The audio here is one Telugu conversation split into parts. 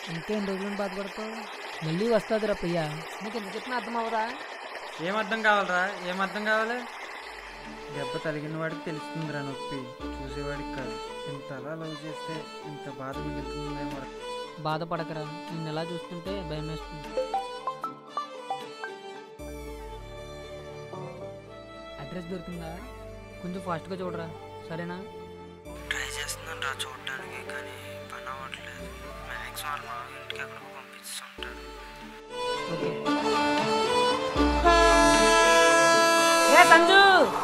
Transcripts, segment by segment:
ఇంకేం రోజులను బాధపడతావు మళ్ళీ వస్తుంది రా ప్రియ నీకు ఎందుకు చెప్పినా అర్థం అవదా ఏం అర్థం కావాలరా ఏం అర్థం కావాలి దెబ్బ తగిలిన వాడికి తెలుస్తుందిరా నొప్పి చూసేవాడికి కాదు ఇంతలా లవ్ చేస్తే ఇంత బాధ మిగులుతుందేమో బాధపడకరా నిన్ను ఎలా చూస్తుంటే భయం వేస్తుంది అడ్రస్ దొరికిందా కొంచెం ఫాస్ట్గా చూడరా సరేనా ట్రై చేస్తున్నాను రా చూడడానికి కానీ పని అవ్వట్లేదు మ్యాక్సిమం మా ఇంటికి ఎక్కడికో పంపిస్తుంటాడు ఓకే ఏ సంజు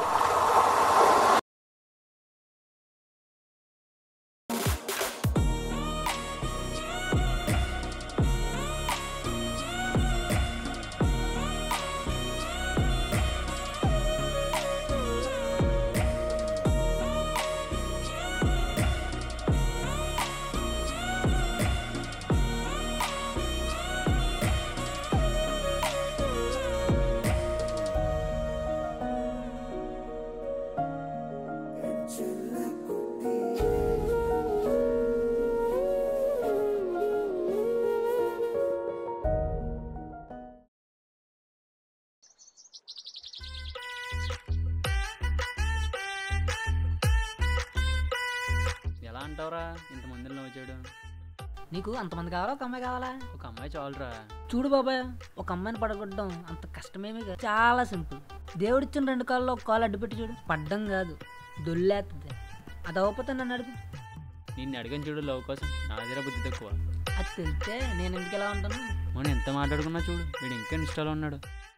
ఎలా అంటావురా ఇంతమందిని లవ్ చేయడం నీకు అంతమంది కావాలా ఒక అమ్మాయి కావాలా ఒక అమ్మాయి చాలురా చూడు బాబాయ్ ఒక అమ్మాయిని పడగొట్టడం అంత కష్టమేమీ కాదు చాలా సింపుల్ దేవుడిచ్చిన రెండు కాళ్ళు ఒక కాలు అడ్డుపెట్టి చూడు పడ్డం కాదు దొల్లేస్తుంది అది అవ్వకపోతే నన్ను అడుగు నిన్ను అడిగిన చూడు లవ్ కోసం నా దగ్గర బుద్ధి తక్కువ అది తెలిస్తే నేను ఎందుకు ఎలా ఉంటాను మనం ఎంత మాట్లాడుకున్నా చూడు వీడు ఇంకా ఇన్స్టాలో ఉన్నాడు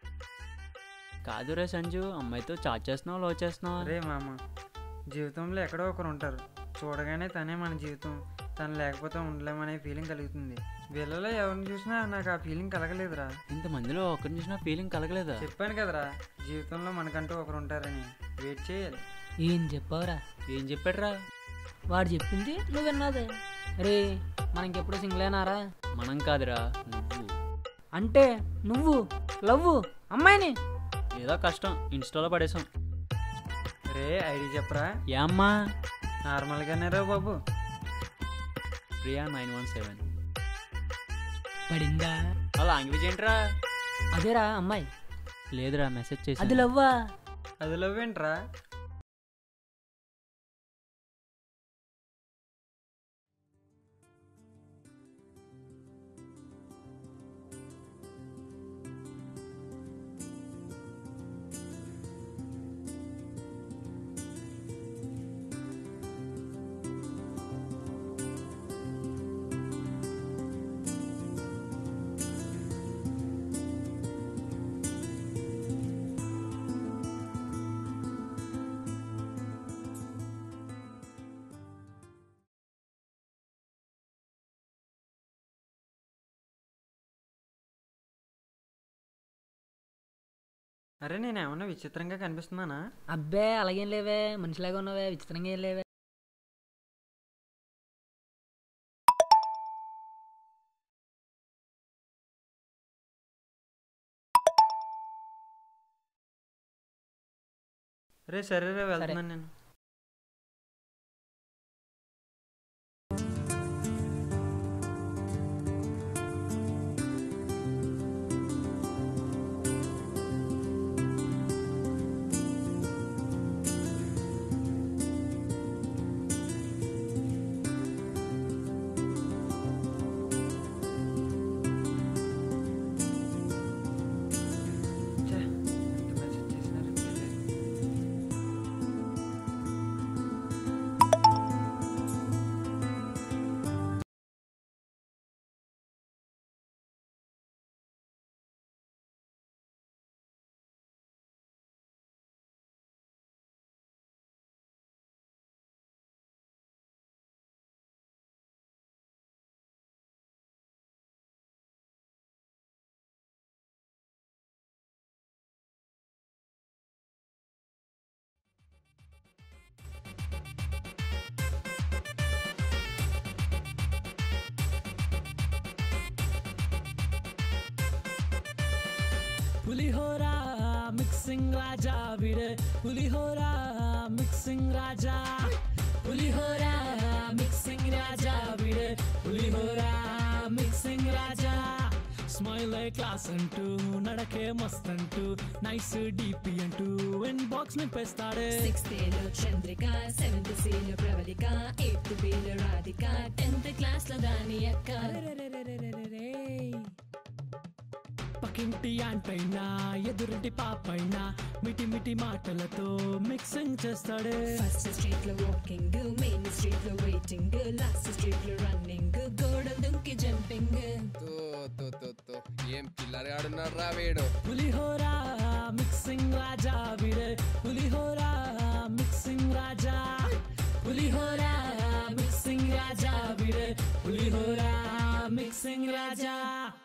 కాదు రే సంజు అమ్మాయితో చాట్ చేస్తున్నావు లవ్ చేస్తున్నావు అరే మామ జీవితంలో ఎక్కడో ఒకరు ఉంటారు చూడగానే తనే మన జీవితం తను లేకపోతే ఉండలేమనే ఫీలింగ్ కలుగుతుంది వీళ్ళలో ఎవరిని చూసినా నాకు ఆ ఫీలింగ్ కలగలేదురా ఇంతమందిలో ఒకరిని చూసిన ఫీలింగ్ కలగలేదా చెప్పాను కదరా జీవితంలో మనకంటూ ఒకరు ఉంటారని వెయిట్ చేయాలి ఏం చెప్పావురా ఏం చెప్పాడురా వాడు చెప్పింది నువ్వు విన్నాదే రే మనకెప్పుడు సింగిలేనారా మనం కాదురా నువ్వు అంటే నువ్వు లవ్వు అమ్మాయిని ఏదో కష్టం ఇన్స్టాలో పడేసాం రే ఐడి చెప్పరా ఏ అమ్మా నార్మల్గానే రా బాబు ప్రియా నైన్ వన్ సెవెన్ పడిందా ఆ లాంగ్వేజ్ ఏంట్రా అదేరా అమ్మాయి లేదురా మెసేజ్ అది చేసి లవ్వా అది లవ్ ఏంట్రా అరే నేను ఏమన్నా విచిత్రంగా కనిపిస్తున్నానా అబ్బే అలాగేం లేవే మనిషిలాగా ఉన్నావే విచిత్రంగా ఏం లేవే రే సరే రే వెళ్తున్నాను నేను ఛే, ఎంత మెసేజ్ చేసినా రిప్లై లేదు. పులిహోర మిక్సింగ్ రాజా విడే పులిహోర మిక్సింగ్ రాజా పులిహోర మిక్సింగ్ రాజా విడే పులిహోర మిక్సింగ్ స్మైల్ క్లాస్ అంటూ నడకే మస్త్ అంటూ నైస్ డిపి అంటూ ఇన్ బాక్స్ నింపేస్తాడే సిక్స్త్ ఏలో చంద్రిక సెవెంత్ సిలో ప్రవళిక ఎయిత్ బిలో రాధిక టెన్త్ క్లాస్ లో దాని అక్క అరెరెరెరెరెరెరెరె. పక్కింటి ఆంటైనా ఎదురింటి పాపైనా మిటి మిటి మాటలతో మిక్సింగ్ చేస్తాడే ఫస్ట్ స్ట్రీట్ లో వాకింగ్ మెయిన్ స్ట్రీట్ లో వెయిటింగ్ లాస్ట్ స్ట్రీట్ లో రన్నింగ్ గోడలు దుంకి జంపింగ్ తో తో తో తో ఏం పిల్లగాడున్నారా వీడు పులిహోరా మిక్సింగ్ రాజా వీడే పులిహోరా మిక్సింగ్ రాజా పులిహోరా మిక్సింగ్ రాజా వీడే పులిహోరా మిక్సింగ్ రాజా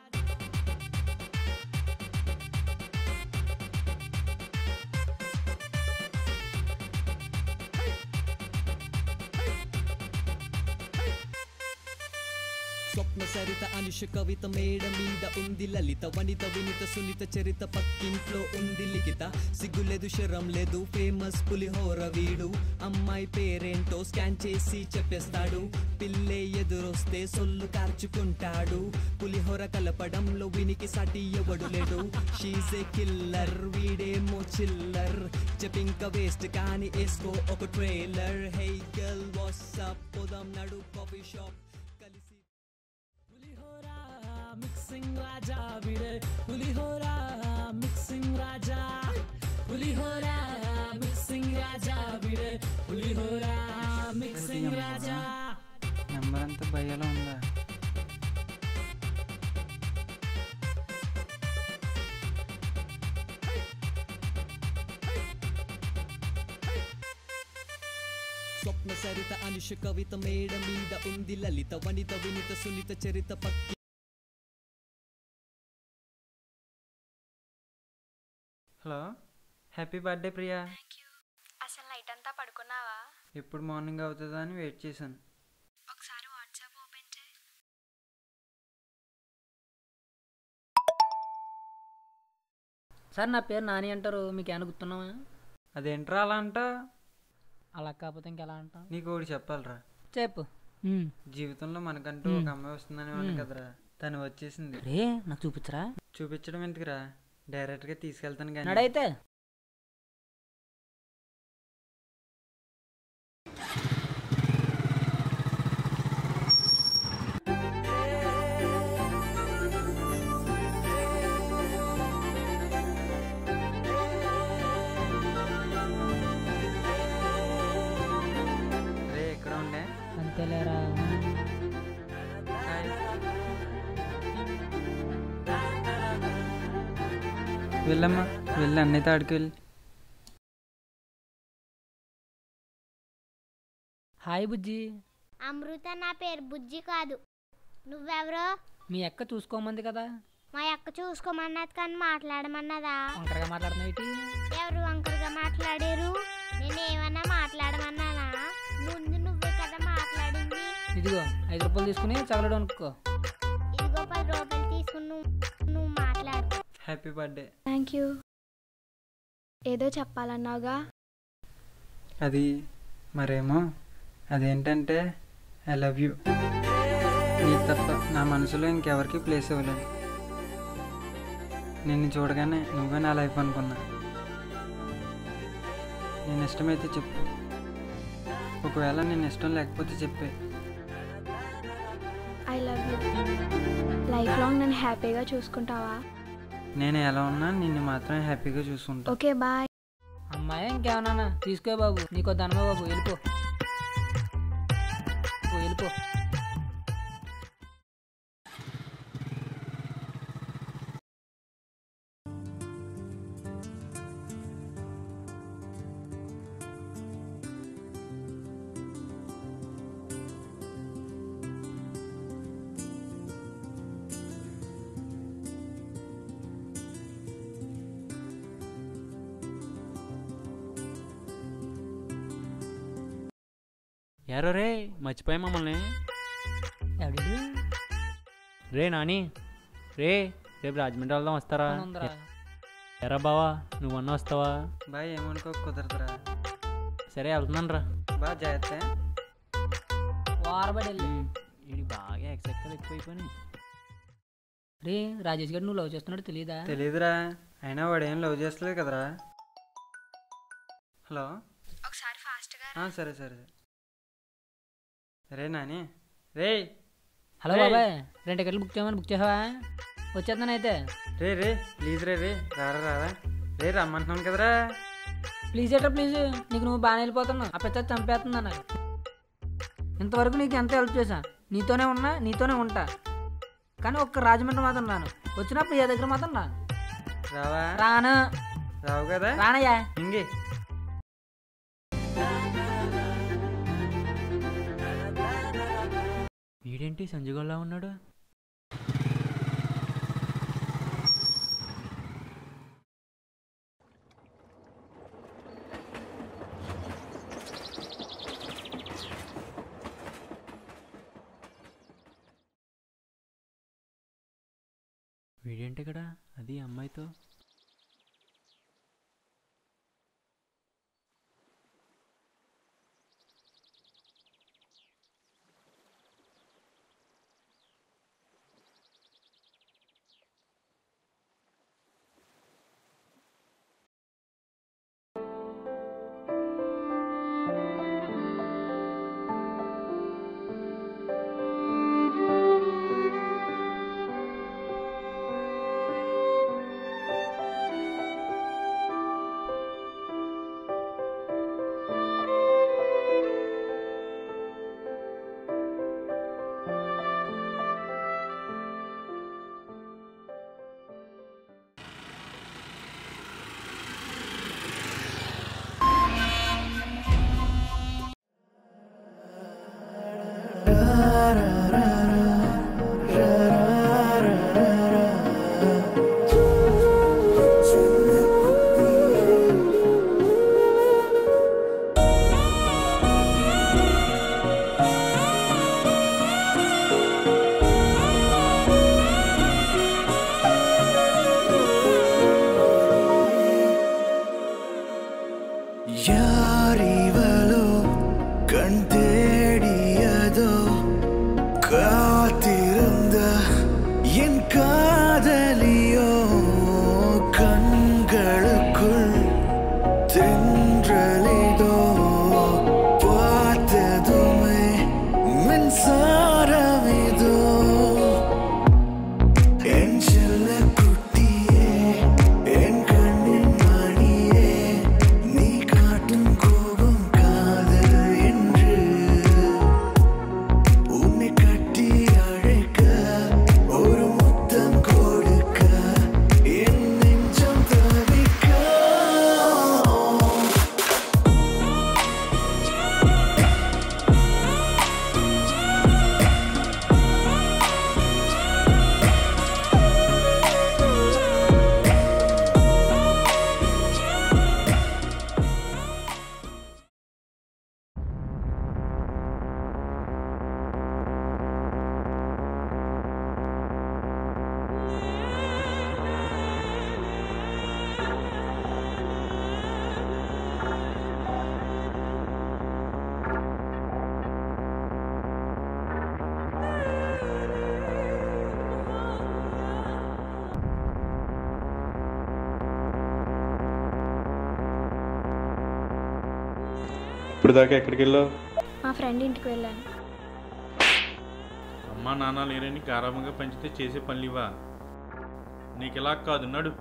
స్వప్న సరిత అనుష కవిత మేడ మీద ఉంది లలిత వనిత వినిత సునీత చరిత పక్కింట్లో ఉంది లిఖిత సిగ్గులేదు శరం లేదు ఫేమస్ పులిహోర వీడు అమ్మాయి పేరేంటో స్కాన్ చేసి చెప్పేస్తాడు పిల్లే ఎదురొస్తే సొల్లు కార్చుకుంటాడు పులిహోర కలపడంలో వినికి సాటి ఎవడు లేడు షీజే కిల్లర్ వీడేమో చిల్లర్ చెప్పింక వేస్ట్ కానీ వేసుకో ఒక ట్రైలర్ హే గర్ల్ వాట్సాప్ పోదాం నడు కాఫీ షాప్ కలిసి పులిహోరా మిక్సింగ్ రాజా వీడే పులిహోరా మిక్సింగ్ రాజా పులిహోరా మిక్సింగ్ రాజా వీడే పులిహోరా మిక్సింగ్ రాజా నెంబర్ అంతా భయ్యలో ఉందా స్వప్న సరిత అనుష కవిత మేడ మీద ఉంది లలిత వనిత వినిత సునీత చరిత పక్కి హలో హ్యాపీ బర్త్డే ప్రియా అసలు నైట్ అంతా పడుకున్నావా ఎప్పుడు మార్నింగ్ అవుతుందా అని వెయిట్ చేశాను ఒకసారి వాట్సాప్ ఓపెన్ చేయి సార్ నా పేరు నాని అంటారు మీకు ఏమైనా గుర్తున్నావా అదేంట్రా అలా అంట అలా కాకపోతే ఇంకెలా అంటాం నీకు ఒకటి చెప్పాలరా చెప్పు జీవితంలో మనకంటూ ఒక అమ్మాయి వస్తుందని వాళ్ళు కదరా తను వచ్చేసింది రే నాకు చూపించరా చూపించడం ఎందుకురా డైరెక్ట్గా తీసుకెళ్తాను కానీ నడైతే రే ఎక్కడ ఉండే అంతేలేరా హాయ్. వెళ్ళమ్మా వెళ్ళి అన్నయ్యతో ఆడికి వెళ్ళి హాయ్ బుజ్జి అమృత నా పేరు బుజ్జి కాదు నువ్వెవరో మీ అక్క చూసుకోమంది కదా మా అక్క చూసుకోమన్నది కానీ మాట్లాడమన్నదా ఒంటరిగా మాట్లాడుతున్నావు ఎవరు వంకరగా మాట్లాడారు నేను ఏమన్నా మాట్లాడమన్నానా ముందు నువ్వే కదా మాట్లాడింది ఇదిగో ఐదు రూపాయలు తీసుకుని చగలడు అనుకో ఇదిగో పది రూపాయలు తీసుకుని నువ్వు నువ్వు మాట్లాడు హ్యాపీ బర్త్డే థ్యాంక్ యూ ఏదో చెప్పాలన్నావుగా అది మరేమో అదేంటంటే ఐ లవ్ యూ నీ తప్ప నా మనసులో ఇంకెవరికి ప్లేస్ ఇవ్వలేదు నిన్ను చూడగానే నువ్వే నా లైఫ్ అనుకున్నా నేను ఇష్టమైతే చెప్పు ఒకవేళ నేను ఇష్టం లేకపోతే చెప్పే I love you life long నన్ను హ్యాపీగా చూసుకుంటావా నేను ఎలా ఉన్నా నిన్ను మాత్రమే హ్యాపీగా చూసుకుంటా ఓకే బాయ్ అమ్మాయి ఇంకేమన్నా తీసుకో బాబు నీకో ధనమే బాబు వెళ్ళిపో ఓ, వెళ్ళిపో యారో రే మర్చిపోయా మమ్మల్ని ఎవడు రే నాని రే రేపు రాజమండ్రి వెళ్దాం వస్తారా ఉందిరా ఎరా బావా నువ్వన్నా వస్తావా బాయ్ ఏమనుకో కుదరదురా సరే వెళ్తున్నాను రా బాగా జాగ్రత్త వారబడి వెళ్ళి ఇది బాగా ఎక్సెక్కలు ఎక్కువైపోయినాయి రే రాజేష్ గారు నువ్వు లవ్ చేస్తున్నాడు తెలియదా తెలియదురా అయినా వాడు ఏం లవ్ చేస్తలేదు కదరా హలో ఒకసారి ఫాస్ట్గా ఆ, సరే సరే రే నాని రే హలో రేయ్. బాబాయ్ రెండు టికెట్లు బుక్ చేయమని బుక్ చేసావా వచ్చేస్తాను అయితే రే రే ప్లీజ్ రే రే రారా రారా రే రమ్మంటున్నాను కదరా ప్లీజ్ ఏట్రా ప్లీజ్ నీకు నువ్వు బాగానే వెళ్ళిపోతున్నావు ఆ పెద్ద చంపేస్తుంది అన్నారు ఇంతవరకు నీకు ఎంత హెల్ప్ చేశా నీతోనే ఉన్నా నీతోనే ఉంటా కానీ ఒక్క రాజమండ్రి మాత్రం రాను వచ్చినప్పుడు ఏ దగ్గర మాత్రం రాను రావా రాను రావు కదా రానయ్యా ఇంగి వీడేంటి సంజుగోళ్ళ ఉన్నాడు వీడేంటి ఇక్కడ అది అమ్మాయితో யாரிவளோ கண் தேடியதோ காத்திருந்த என் காதலியோ கண்களுக்குள் தென்றலிதோ பார்த்ததுமே மின்சாரமிதோ என் செல்ல குட்டியே என் கண்ணின் மணியே நீ காட்டும் கோபம் காதல் என்று உன்னை கட்டி அழைக்க ஒரு முத்தம் கொடுக்க என் நெஞ்சம் தவிக்க ఇప్పుడు దాకా ఎక్కడికి వెళ్ళావు మా ఫ్రెండ్ ఇంటికి వెళ్ళాను అమ్మా నాన్న లేరని గారాబంగా పెంచితే చేసే పనులివా నీకు ఇలా కాదు నడు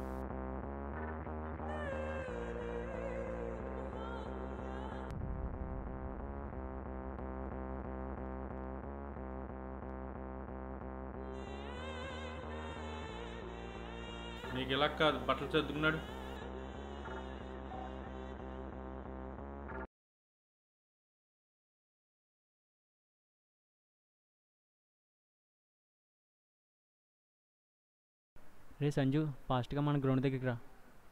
నీకు ఇలా కాదు బట్టలు చదువుకున్నాడు రే సంజు ఫాస్ట్గా మన గ్రౌండ్ దగ్గరికి రా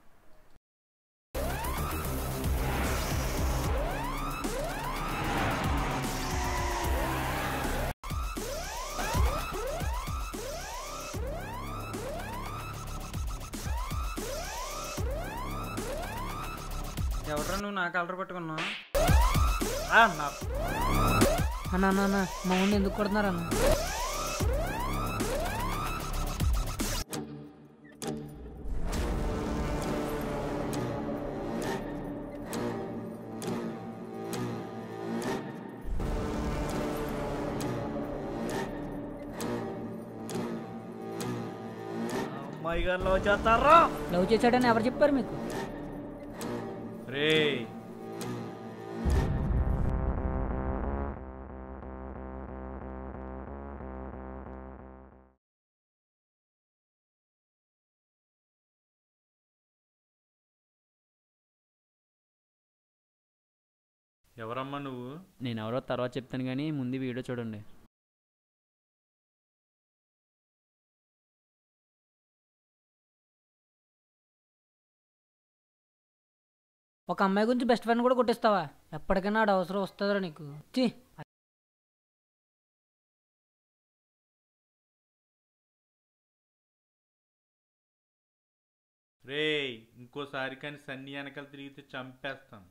ఎవడరా నువ్వు నా కలర్ పట్టుకున్నావు అన్న అన్న అన్న మా ఊరిని ఎందుకు కొడుతున్నారు అన్న అమ్మాయి గారు లవ్ చేస్తారా లవ్ చేశాడని ఎవరు చెప్పారు మీకు రే ఎవరమ్మా నువ్వు నేను ఎవరో తర్వాత చెప్తాను కానీ ముందు వీడియో చూడండి ఒక అమ్మాయి గురించి బెస్ట్ ఫ్రెండ్ కూడా కొట్టిస్తావా ఎప్పటికైనా ఆడ అవసరం వస్తుందిరా నీకు చి రే ఇంకోసారి కానీ సన్ని వెనకాల తిరిగితే చంపేస్తాను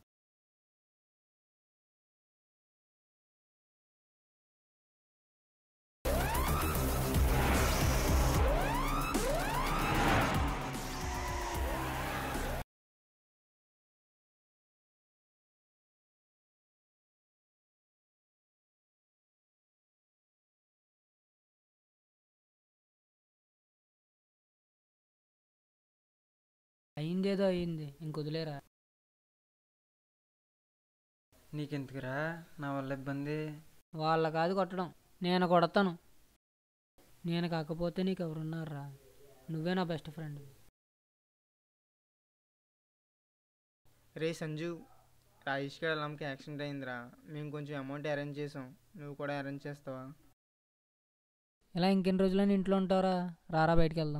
అయిందేదో అయింది ఇంకొదిలేరా నీకెందుకురా నా వల్ల ఇబ్బంది వాళ్ళ కాదు కొట్టడం నేను కొడతాను నేను కాకపోతే నీకు ఎవరున్నారా నువ్వే నా బెస్ట్ ఫ్రెండ్ రే సంజు రాజేష్ గారి అమ్మకి యాక్సిడెంట్ అయిందిరా మేము కొంచెం అమౌంట్ అరేంజ్ చేసాం నువ్వు కూడా అరేంజ్ చేస్తావా ఇలా ఇంకెన్ని రోజులని ఇంట్లో ఉంటావురా రారా బయటికి వెళ్దాం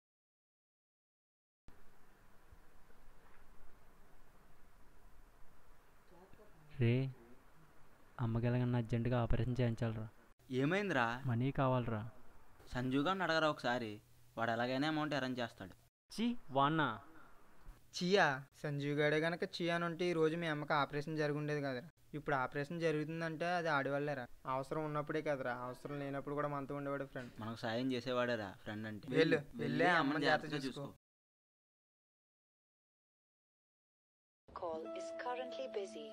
రే అమ్మకి ఎలాగన్నా అర్జెంటుగా ఆపరేషన్ చేయించాలరా ఏమైందిరా మనీ కావాలరా సంజుగా అడగరా ఒకసారి వాడు ఎలాగైనా అమౌంట్ అరేంజ్ చేస్తాడు చీ వాన్నా చియా సంజీవ్ గాడే గనక చియా అని ఉంటే ఈ రోజు మీ అమ్మకి ఆపరేషన్ జరిగి ఉండేది కదరా ఇప్పుడు ఆపరేషన్ జరుగుతుందంటే అది ఆడివల్లేరా అవసరం ఉన్నప్పుడే కదరా అవసరం లేనప్పుడు కూడా మనతో ఉండేవాడు ఫ్రెండ్ మనకు సాయం చేసేవాడేరా ఫ్రెండ్ అంటే వెళ్ళు వెళ్ళే అమ్మని జాగ్రత్త చూసుకో Call is currently busy.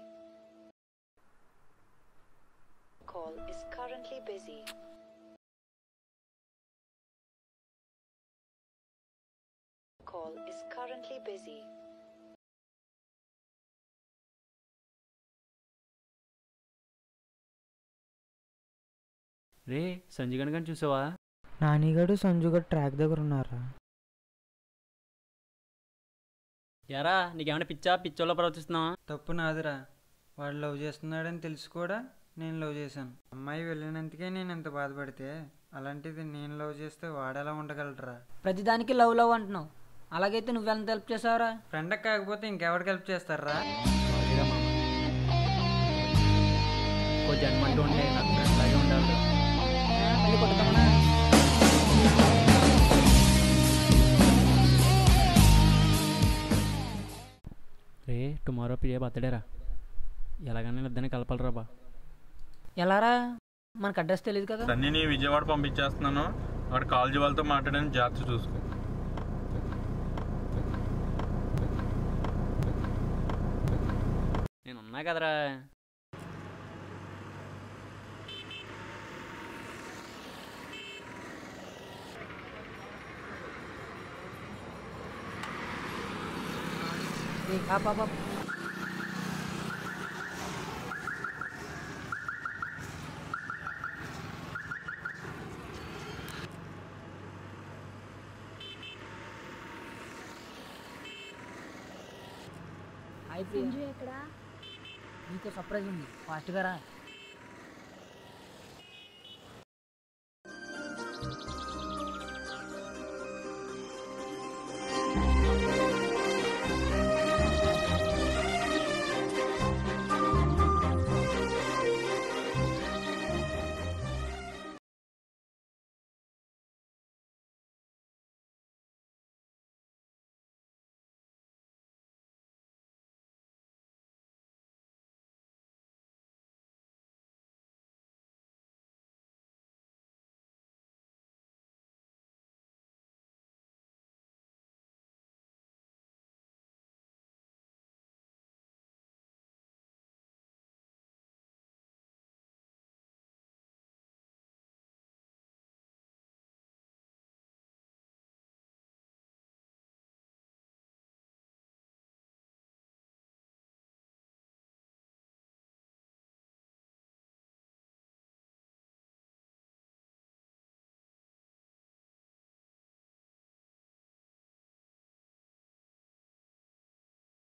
Call is currently busy. Call is currently busy. రే సంజయ్ గణ్ గారిని చూసావా నానిగాడు సంజుగాడు ట్రాక్ దగ్గర ఉన్నారా ఎరా నీకేమైనా పిచ్చా పిచ్చోళ్ళ ప్రవర్తిస్తున్నావా తప్పు నాదిరా వాడు లవ్ చేస్తున్నాడని తెలిసి కూడా నేను లవ్ చేశాను అమ్మాయి వెళ్ళినందుకే నేను ఇంత బాధపడితే అలాంటిది నేను లవ్ చేస్తే వాడెలా ఉండగలరా ప్రతిదానికి లవ్ లవ్ అంటున్నావు అలాగైతే నువ్వెంత హెల్ప్ చేసావురా ఫ్రెండ్ కాకపోతే ఇంకెవరికి హెల్ప్ చేస్తారా ఓ జన్మంటూ ఉంటే నాకు ఫ్రెండ్ లాగే ఉండాలి మళ్ళీ కొట్టుతామన్నా రే టుమారో ప్రియ బర్త్డే రా ఎలాగైనా ఇద్దరిని కలపాలరా బా ఎలారా మనకు అడ్రస్ తెలియదు కదా సన్నీని విజయవాడ పంపించేస్తున్నాను వాడు కాలేజీ వాళ్ళతో మాట్లాడని జాగ్రత్త చూసుకో నేను ఉన్నా కదరా ఏ, ఆప్, ఆప్, ఆప్. హాయ్ ప్రియా సంజు ఎక్కడా నీకు సర్ప్రైజ్ ఉంది ఫాస్ట్గా రా